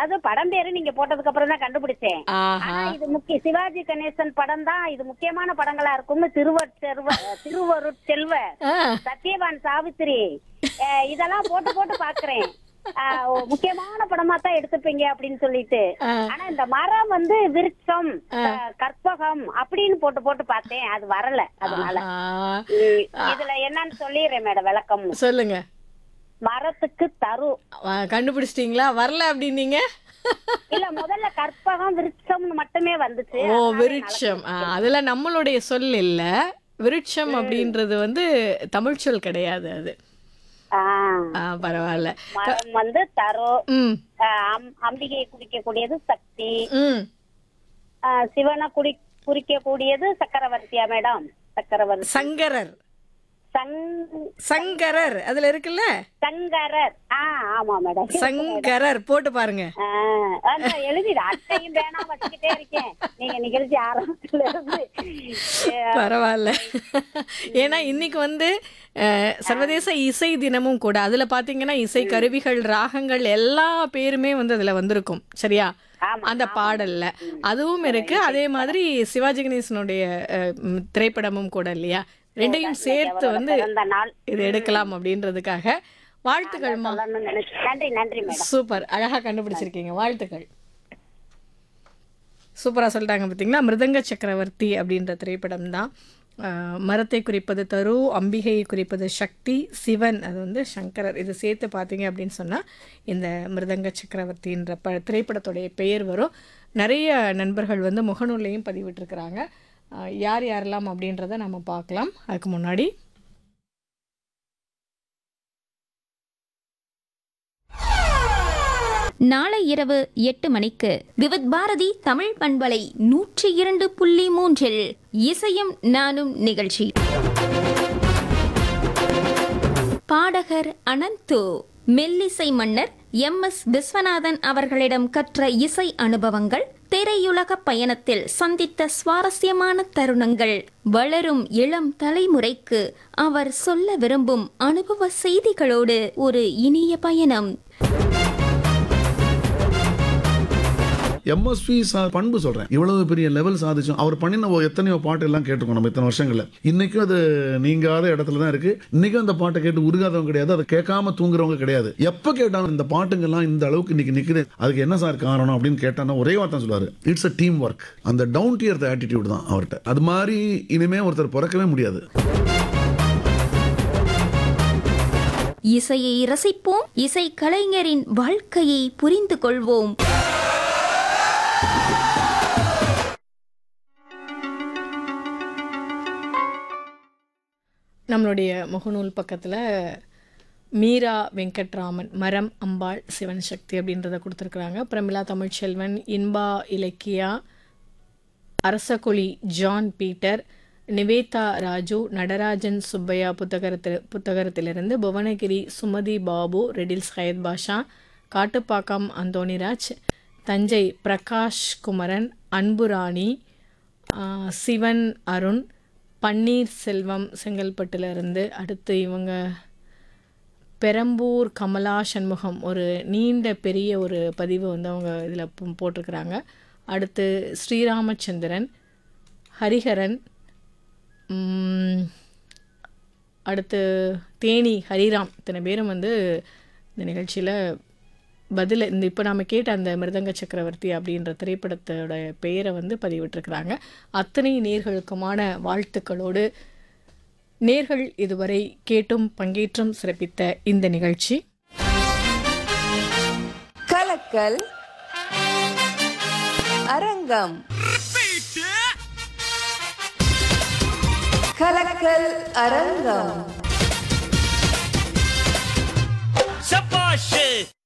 அதாவது படம் பேரு நீங்க போட்டதுக்கு அப்புறம் தான் கண்டுபிடிச்சேன் ஆஹா ஆனா இது முக்கிய சிவாஜி கணேசன் படம் தான் இது முக்கியமான படங்களா இருக்கும்னு திருவர் செல்வ திருவருட் செல்வ ஆ, சத்யவான் சாவித்திரி அஹ் இதெல்லாம் போட்டு போட்டு பாக்குறேன் அஹ் ஓ, முக்கியமான படமா தான் எடுத்துப்பீங்க அப்படின்னு சொல்லிட்டு ஆ. ஆனா இந்த மரம் வந்து விருட்சம் அஹ் கற்பகம் அப்படின்னு போட்டு போட்டு பார்த்தேன் அது வரல அதனால ஆஹா. உம், இதுல என்னன்னு சொல்லிடுறேன் மேடம் விளக்கம் சொல்லுங்க மரத்துக்கு தரு ஆ, கண்டுபிடிச்சிட்டீங்களா வரல அப்படின்னீங்க இல்ல முதல்ல கற்பகம் விருட்சம்னு மட்டுமே வந்துச்சு ஓ அதனால விருட்சம் ஆ, அதுல நம்மளுடைய சொல் இல்ல விருட்சம் அப்படின்றது வந்து தமிழ் சொல் கிடையாது அது ஆஹ் ஆ, பரவாயில்ல மரம் வந்து தரு ம் அஹ் அம்- அம்பிகையை குறிக்கக்கூடியது சக்தி ம் அஹ் சிவனை குடி குறிக்கக்கூடியது சக்கரவர்த்தியா மேடம் சக்கரவர்த்தி சங்கரர் சங் சங்கரர் அதுல இருக்குல்ல சங்கரர் ஆ ஆமா மேடம் சங்கரர் போட்டு பாருங்க ஆஹ் அதான் எழுதிடு அட்டையும் பேனா வச்சுக்கிட்டே இருக்கேன் நீங்க நிகழ்ச்சி ஆரம்பத்துல இருந்து அஹ் பரவாயில்ல ஏன்னா இன்னைக்கு வந்து அஹ், சர்வதேச இசை தினமும் கூட அதுல பாத்தீங்கன்னா இசை கருவிகள் ராகங்கள் எல்லா பேருமே வந்து அதுல வந்திருக்கும் சரியா ஆமா, அந்த பாடல்ல அதுவும் இருக்கு அதே மாதிரி சிவாஜி கணேசனுடைய அஹ், ம், திரைப்படமும் கூட இல்லையா ரெண்டையும் சேர்த்து வந்து பிறந்த நாள் இது எடுக்கலாம் அப்படின்றதுக்காக வாழ்த்துக்கள்மா சொல்லணும்னு நினைச்சு நன்றி நன்றி மேடம் சூப்பர் அழகா கண்டுபிடிச்சிருக்கீங்க வாழ்த்துக்கள் சூப்பரா சொல்லிட்டாங்க பார்த்தீங்களா மிருதங்க சக்கரவர்த்தி அப்படின்ற திரைப்படம் தான் மரத்தை குறிப்பது தரு அம்பிகையை குறிப்பது சக்தி சிவன் அது வந்து சங்கரர் இது சேர்த்து பார்த்தீங்க அப்படின்னு சொன்னால் இந்த மிருதங்க சக்கரவர்த்தின்ற ப திரைப்படத்துடைய பெயர் வரும் நிறைய நண்பர்கள் வந்து முகநூல்லையும் பதிவிட்டிருக்கிறாங்க அஹ், யார் யாரெல்லாம் அப்படின்றத நம்ம பார்க்கலாம் அதுக்கு முன்னாடி நாளை இரவு எட்டு மணிக்கு விவித் பாரதி தமிழ் பண்பலை நூற்றி இரண்டு புள்ளி மூன்றில் இசையும் நானும் நிகழ்ச்சி பாடகர் அனந்து மெல்லிசை மன்னர் எம் எஸ் விஸ்வநாதன் அவர்களிடம் கற்ற இசை அனுபவங்கள் திரையுலக பயணத்தில் சந்தித்த சுவாரஸ்யமான தருணங்கள் வளரும் இளம் தலைமுறைக்கு அவர் சொல்ல விரும்பும் அனுபவ செய்திகளோடு ஒரு இனிய பயணம் எம்எஸ்வி பண்பு சொல்றேன் இவ்வளவு பெரிய லெவல் சாதிச்சோம் அவர் பண்ணின ஒரு எத்தனையோ பாட்டு எல்லாம் கேட்டிருக்கோம் நம்ம இத்தனை வருஷங்கள்ல இன்னைக்கும் அது நீங்காத இடத்துல தான் இருக்கு இன்னைக்கும் அந்த பாட்டை கேட்டு உருகாதவங்க கிடையாது அதை கேட்காம தூங்குறவங்க கிடையாது எப்ப கேட்டாலும் இந்த பாட்டுங்கெல்லாம் இந்த அளவுக்கு இன்னைக்கு நிக்குது அதுக்கு என்ன சார் காரணம் அப்படின்னு கேட்டானா ஒரே வார்த்தை சொல்லுவாரு இட்ஸ் அ டீம் ஒர்க் அந்த டவுன் டியர் ஆட்டிடியூட் தான் அவர்கிட்ட அது மாதிரி இனிமே ஒருத்தர் பிறக்கவே முடியாது இசையை ரசிப்போம் இசை கலைஞரின் வாழ்க்கையை புரிந்து கொள்வோம் நம்மளுடைய முகநூல் பக்கத்தில் மீரா வெங்கட்ராமன் மரம் அம்பாள் சிவன் சக்தி அப்படின்றத கொடுத்துருக்குறாங்க பிரமிளா தமிழ்ச்செல்வன் இன்பா இலக்கியா அரசகுழி ஜான் பீட்டர் நிவேதா ராஜு நடராஜன் சுப்பையா புத்தகத்தில் புத்தகத்திலிருந்து புவனகிரி சுமதி பாபு ரெடில்ஸ் ஹயத் பாஷா காட்டுப்பாக்கம் அந்தோணிராஜ் தஞ்சை பிரகாஷ் குமரன் அன்புராணி ஆ, சிவன் அருண் பன்னீர் செல்வம் செங்கல்பட்டுலேருந்து அடுத்து இவங்க பெரம்பூர் கமலா சண்முகம் ஒரு நீண்ட பெரிய ஒரு பதிவு வந்து அவங்க இதில் போட்டிருக்கிறாங்க அடுத்து ஸ்ரீராமச்சந்திரன் ஹரிஹரன் உம், அடுத்து தேனி ஹரிராம் இத்தனை பேரும் வந்து இந்த நிகழ்ச்சியில் பதில் இந்த இப்போ நாம கேட்ட அந்த மிருதங்க சக்கரவர்த்தி அப்படின்ற திரைப்படத்தோட பெயரை வந்து பதிவிட்டிருக்கிறாங்க அத்தனை நேர்களுக்குமான வாழ்த்துக்களோடு நேர்கள் இதுவரை கேட்டும் பங்கேற்றும் சிறப்பித்த இந்த நிகழ்ச்சி கலக்கல் அரங்கம் கலக்கல் அரங்கம் சபாஷ்